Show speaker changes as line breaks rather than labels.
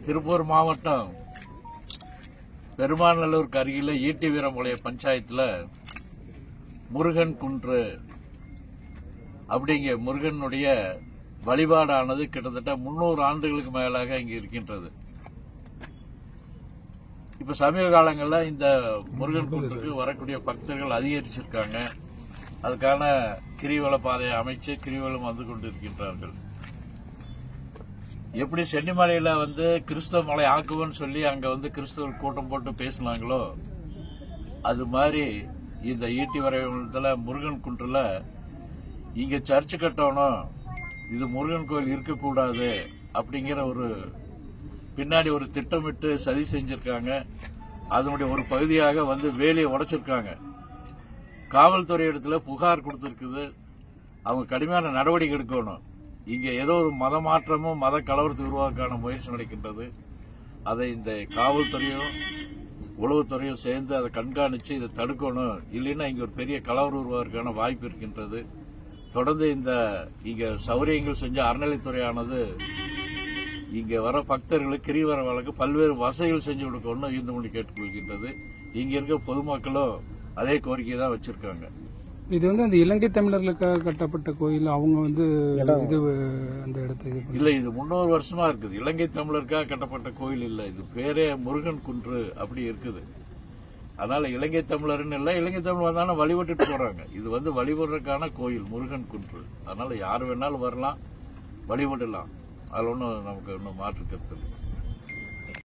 திருப்பூர் மாவட்டம் பெருமாநல்லூருக்கு அருகில ஈட்டி வீரமுடைய பஞ்சாயத்துல முருகன் குன்று அப்படிங்க முருகனுடைய வழிபாடானது கிட்டத்தட்ட முன்னூறு ஆண்டுகளுக்கு மேலாக இங்கு இருக்கின்றது இப்ப சமீப காலங்களில் இந்த முருகன் குன்றுக்கு வரக்கூடிய பக்தர்கள் அதிகரிச்சிருக்காங்க அதுக்கான கிரிவல பாதையை அமைச்சு கிரிவலம் வந்து கொண்டிருக்கின்றார்கள் எப்படி சென்னிமலையில வந்து கிறிஸ்தவ மலை ஆக்குவன்னு சொல்லி அங்க வந்து கிறிஸ்தவர் கூட்டம் போட்டு பேசினாங்களோ அது மாதிரி இந்த ஈட்டி வரைபடத்துல முருகன் குன்றுல இங்க சர்ச்சு கட்டணும் இது முருகன் கோயில் இருக்கக்கூடாது அப்படிங்கிற ஒரு பின்னாடி ஒரு திட்டமிட்டு சதி செஞ்சிருக்காங்க அதனுடைய ஒரு பகுதியாக வந்து வேலியை உடைச்சிருக்காங்க காவல்துறை இடத்துல புகார் கொடுத்திருக்குது அவங்க கடுமையான நடவடிக்கை எடுக்கணும் இங்க ஏதோ ஒரு மத மாற்றமும் மத கலவரத்தை உருவாக்கான முயற்சி நடக்கின்றது அதை இந்த காவல்துறையும் உளவுத்துறையும் சேர்ந்து அதை கண்காணிச்சு இதை தடுக்கணும் இல்லைன்னா இங்க ஒரு பெரிய கலவரம் உருவாவதற்கான வாய்ப்பு இருக்கின்றது தொடர்ந்து இந்த இங்க சௌரியங்கள் செஞ்ச அறநிலைத்துறையானது இங்க வர பக்தர்களுக்கு கிரிவர வழக்கு பல்வேறு வசதிகள் செஞ்சு கொடுக்கணும்னு இந்த மொழி கேட்டுக்கொள்கின்றது இங்க இருக்க பொதுமக்களும் அதே கோரிக்கை தான் வச்சிருக்காங்க
இது வந்து அந்த இலங்கை தமிழர்களுக்காக கட்டப்பட்ட கோயில் அவங்க வந்து இது அந்த இடத்தை இது பண்ணி-
இல்ல இது முன்னூறு வருஷமா இருக்குது இலங்கை தமிழருக்காக கட்டப்பட்ட கோயில் இல்ல இது பேரே முருகன் குன்று அப்படி இருக்குது அதனால இலங்கை தமிழர்னு இல்ல இலங்கை தமிழ் வந்தாலும் வழிபட்டுட்டு போறாங்க இது வந்து வழிபடுறதுக்கான கோயில் முருகன் குன்று அதனால யார் வேணாலும் வரலாம் வழிபடலாம் அதுல ஒன்றும் நமக்கு ஒன்றும் மாற்று கருத்து இல்லை